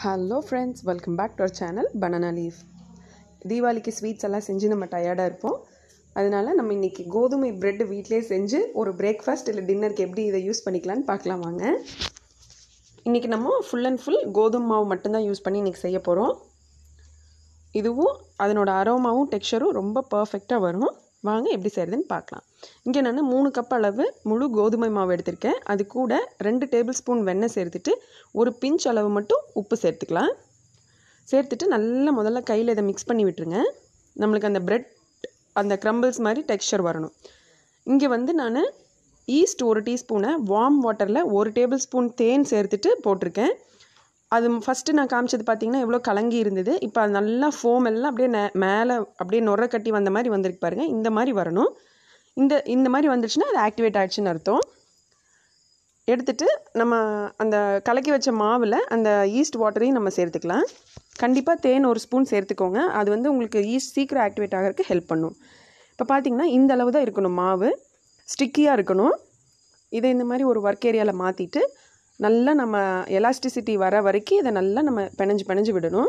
hello friends welcome back to our channel banana leaf தீபாவளிக்கு sweets எல்லாம் செஞ்சு நம்ம டயர்டாக இருப்போம் அதனால நம்ம இன்றைக்கி கோதுமை பிரெட் வீட்டிலே செஞ்சு ஒரு பிரேக்ஃபாஸ்ட் இல்லை டின்னருக்கு எப்படி இதை யூஸ் பண்ணிக்கலான்னு பார்க்கலாம் வாங்க இன்றைக்கி நம்ம ஃபுல் அண்ட் ஃபுல் கோதுமை மாவு மட்டும்தான் யூஸ் பண்ணி இன்றைக்கி செய்ய போகிறோம் இதுவும் அதனோட அரோமாவும் டெக்ஸ்சரும் ரொம்ப பர்ஃபெக்டாக வரும் வாங்க எப்படி செய்கிறதுன்னு பார்க்கலாம் இங்கே நான் மூணு கப் அளவு முழு கோதுமை மாவு எடுத்திருக்கேன் அது கூட ரெண்டு டேபிள் ஸ்பூன் வெண்ணெய் சேர்த்துட்டு ஒரு பிஞ்ச் அளவு மட்டும் உப்பு சேர்த்துக்கலாம் சேர்த்துட்டு நல்லா முதல்ல கையில் இதை மிக்ஸ் பண்ணி விட்டுருங்க நம்மளுக்கு அந்த பிரெட் அந்த க்ரம்பிள்ஸ் மாதிரி டெக்ஸ்சர் வரணும் இங்கே வந்து நான் ஈஸ்ட் ஒரு டீஸ்பூனை வார்ம் வாட்டரில் ஒரு டேபிள் ஸ்பூன் தேன் சேர்த்துட்டு போட்டிருக்கேன் அது ஃபஸ்ட்டு நான் காமிச்சது பார்த்தீங்கன்னா எவ்வளோ கலங்கி இருந்தது இப்போ அது நல்லா ஃபோம் எல்லாம் அப்படியே நே- மேலே அப்படியே நுர கட்டி வந்த மாதிரி வந்திருக்கு பாருங்கள் இந்த மாதிரி வரணும் இந்த இந்த மாதிரி வந்துச்சுன்னா அது ஆக்டிவேட் ஆயிடுச்சுன்னு அர்த்தம் எடுத்துட்டு நம்ம அந்த கலக்கி வச்ச மாவில் அந்த ஈஸ்ட் வாட்டரையும் நம்ம சேர்த்துக்கலாம் கண்டிப்பாக தேன் ஒரு ஸ்பூன் சேர்த்துக்கோங்க அது வந்து உங்களுக்கு ஈஸ்ட் சீக்கிரம் ஆக்டிவேட் ஆகிறதுக்கு ஹெல்ப் பண்ணும் இப்போ பார்த்தீங்கன்னா இந்த அளவு தான் இருக்கணும் மாவு ஸ்டிக்கியாக இருக்கணும் இதை இந்த மாதிரி ஒரு ஒர்க் ஏரியாவில் மாற்றிட்டு நல்லா நம்ம எலாஸ்டிசிட்டி வர வரைக்கும் இதை நல்லா நம்ம பிணைஞ்சு பிணைஞ்சு விடணும்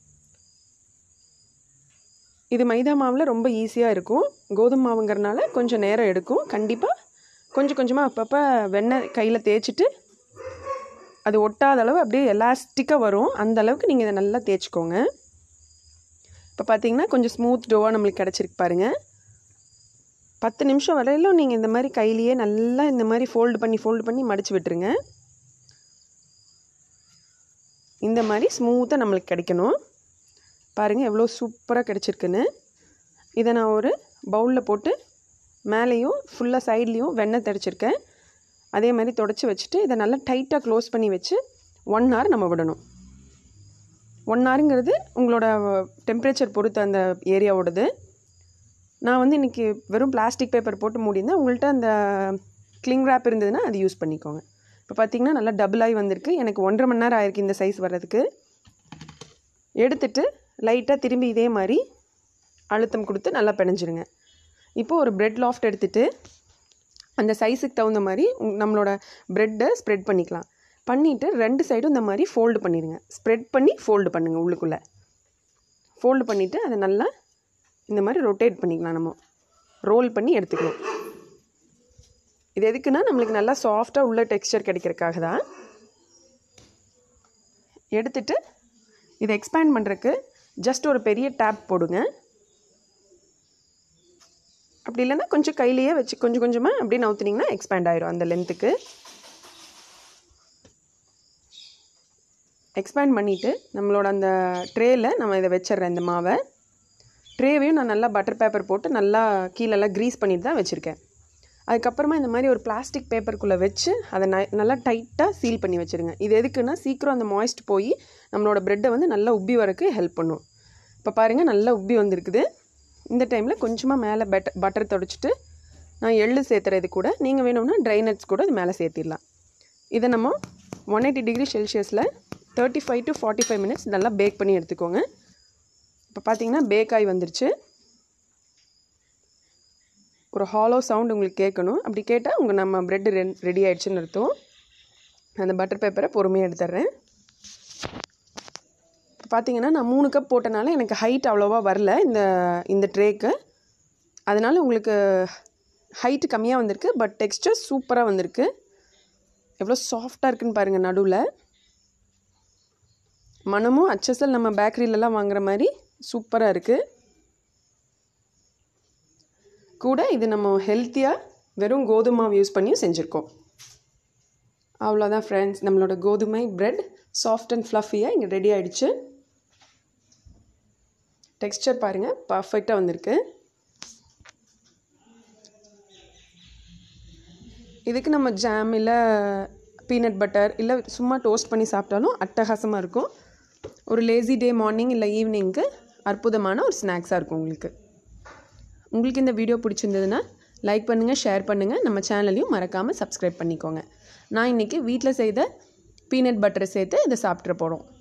இது மைதா மாவில் ரொம்ப ஈஸியாக இருக்கும் கோதுமை மாவுங்கிறனால கொஞ்சம் நேரம் எடுக்கும் கண்டிப்பாக கொஞ்சம் கொஞ்சமாக அப்பப்போ வெண்ணெய் கையில் தேய்ச்சிட்டு அது ஒட்டாத அளவு அப்படியே எலாஸ்டிக்காக வரும் அந்த அளவுக்கு நீங்கள் இதை நல்லா தேய்ச்சிக்கோங்க இப்போ பார்த்தீங்கன்னா கொஞ்சம் ஸ்மூத் டோவாக நம்மளுக்கு கிடச்சிருக்கு பாருங்கள் பத்து நிமிஷம் வரையிலும் நீங்கள் இந்த மாதிரி கையிலேயே நல்லா இந்த மாதிரி ஃபோல்டு பண்ணி ஃபோல்டு பண்ணி மடித்து விட்டுருங்க இந்த மாதிரி ஸ்மூத்தாக நம்மளுக்கு கிடைக்கணும் பாருங்கள் எவ்வளோ சூப்பராக கிடச்சிருக்குன்னு இதை நான் ஒரு பவுலில் போட்டு மேலேயும் ஃபுல்லாக சைட்லேயும் வெண்ணெய் தெளிச்சிருக்கேன் அதே மாதிரி தொடச்சி வச்சுட்டு இதை நல்லா டைட்டாக க்ளோஸ் பண்ணி வச்சு ஒன் ஹவர் நம்ம விடணும் ஒன் ஹவருங்கிறது உங்களோட டெம்பரேச்சர் பொறுத்து அந்த ஏரியாவோடது நான் வந்து இன்றைக்கி வெறும் பிளாஸ்டிக் பேப்பர் போட்டு மூடியிருந்தேன் உங்கள்கிட்ட அந்த கிளிங் ரேப் இருந்ததுன்னா அது யூஸ் பண்ணிக்கோங்க இப்போ பார்த்தீங்கன்னா நல்லா டபுள் ஆகி வந்திருக்கு எனக்கு ஒன்றரை மணி நேரம் ஆயிருக்கு இந்த சைஸ் வர்றதுக்கு எடுத்துட்டு லைட்டாக திரும்பி இதே மாதிரி அழுத்தம் கொடுத்து நல்லா பிணைஞ்சிருங்க இப்போது ஒரு பிரெட் லாஃப்ட் எடுத்துட்டு அந்த சைஸுக்கு தகுந்த மாதிரி உங்- நம்மளோட ப்ரெட்டை ஸ்ப்ரெட் பண்ணிக்கலாம் பண்ணிவிட்டு ரெண்டு சைடும் இந்த மாதிரி ஃபோல்டு பண்ணிடுங்க ஸ்ப்ரெட் பண்ணி ஃபோல்டு பண்ணுங்கள் உள்ளுக்குள்ளே ஃபோல்டு பண்ணிவிட்டு அதை நல்லா இந்த மாதிரி ரொட்டேட் பண்ணிக்கலாம் நம்ம ரோல் பண்ணி எடுத்துக்கணும் இது எதுக்குன்னா நம்மளுக்கு நல்லா சாஃப்டாக உள்ள டெக்ஸ்சர் கிடைக்கிறதுக்காக தான் எடுத்துட்டு இதை எக்ஸ்பேண்ட் பண்ணுறதுக்கு ஜஸ்ட் ஒரு பெரிய டேப் போடுங்க அப்படி இல்லைன்னா கொஞ்சம் கையிலேயே வச்சு கொஞ்சம் கொஞ்சமாக அப்படியே நவுத்துனீங்கன்னா எக்ஸ்பேண்ட் ஆயிரும் அந்த லென்த்துக்கு எக்ஸ்பேண்ட் பண்ணிவிட்டு நம்மளோட அந்த ட்ரேயில் நம்ம இதை வச்சிடுறேன் இந்த மாவை ட்ரேவையும் நான் நல்லா பட்டர் பேப்பர் போட்டு நல்லா கீழெல்லாம் க்ரீஸ் பண்ணிட்டு தான் வச்சுருக்கேன் அதுக்கப்புறமா இந்த மாதிரி ஒரு பிளாஸ்டிக் பேப்பருக்குள்ளே வச்சு அதை ந நல்லா டைட்டாக சீல் பண்ணி வச்சுருங்க இது எதுக்குன்னா சீக்கிரம் அந்த மாய்ஸ்ட் போய் நம்மளோட ப்ரெட்டை வந்து நல்லா உப்பி வரக்கு ஹெல்ப் பண்ணும் இப்போ பாருங்கள் நல்லா உப்பி வந்திருக்குது இந்த டைமில் கொஞ்சமாக மேலே பட் பட்டர் தொடச்சிட்டு நான் எள்ளு சேர்த்துறேன் இது கூட நீங்கள் வேணும்னா ட்ரை நட்ஸ் கூட இது மேலே சேர்த்திடலாம் இதை நம்ம ஒன் எயிட்டி டிகிரி செல்சியஸில் thirty five to forty five minutes நல்லா பேக் பண்ணி எடுத்துக்கோங்க இப்போ பார்த்தீங்கன்னா பேக் ஆகி வந்துருச்சு ஒரு ஹாலோ சவுண்ட் உங்களுக்கு கேட்கணும் அப்படி கேட்டால் உங்கள் நம்ம ப்ரெட் ரெடி ஆயிடுச்சுன்னு அர்த்தம் அந்த பட்டர் பேப்பரை பொறுமையாக எடுத்துட்றேன் இப்போ பார்த்தீங்கன்னா நான் மூணு கப் போட்டனால எனக்கு ஹைட் அவ்வளோவா வரல இந்த இந்த ட்ரேக்கு அதனால் உங்களுக்கு ஹைட்டு கம்மியாக வந்திருக்கு பட் டெக்ஸ்டர் சூப்பராக வந்திருக்கு எவ்வளோ சாஃப்டாக இருக்குன்னு பாருங்கள் நடுவில் மனமும் அச்சசல் நம்ம பேக்கரியிலலாம் வாங்குற மாதிரி சூப்பராக இருக்குது கூட இது நம்ம ஹெல்த்தியாக வெறும் கோதுமை மாவு யூஸ் பண்ணியும் செஞ்சுருக்கோம் அவ்வளோதான் ஃப்ரெண்ட்ஸ் நம்மளோட கோதுமை பிரெட் சாஃப்ட் அண்ட் ஃப்ளஃபியாக இங்கே ரெடி ஆயிடுச்சு டெக்ஸ்சர் பாருங்கள் பர்ஃபெக்டாக வந்திருக்கு இதுக்கு நம்ம ஜாம் இல்லை பீனட் பட்டர் இல்லை சும்மா டோஸ்ட் பண்ணி சாப்பிட்டாலும் அட்டகாசமாக இருக்கும் ஒரு லேசி டே மார்னிங் இல்லை ஈவினிங்க்கு அற்புதமான ஒரு ஸ்நாக்ஸாக இருக்கும் உங்களுக்கு உங்களுக்கு இந்த வீடியோ பிடிச்சிருந்ததுன்னா லைக் பண்ணுங்கள் ஷேர் பண்ணுங்கள் நம்ம சேனலையும் மறக்காமல் சப்ஸ்கிரைப் பண்ணிக்கோங்க நான் இன்றைக்கி வீட்டில் செய்த பீனட் பட்டரை சேர்த்து இதை சாப்பிட்ற போகிறோம்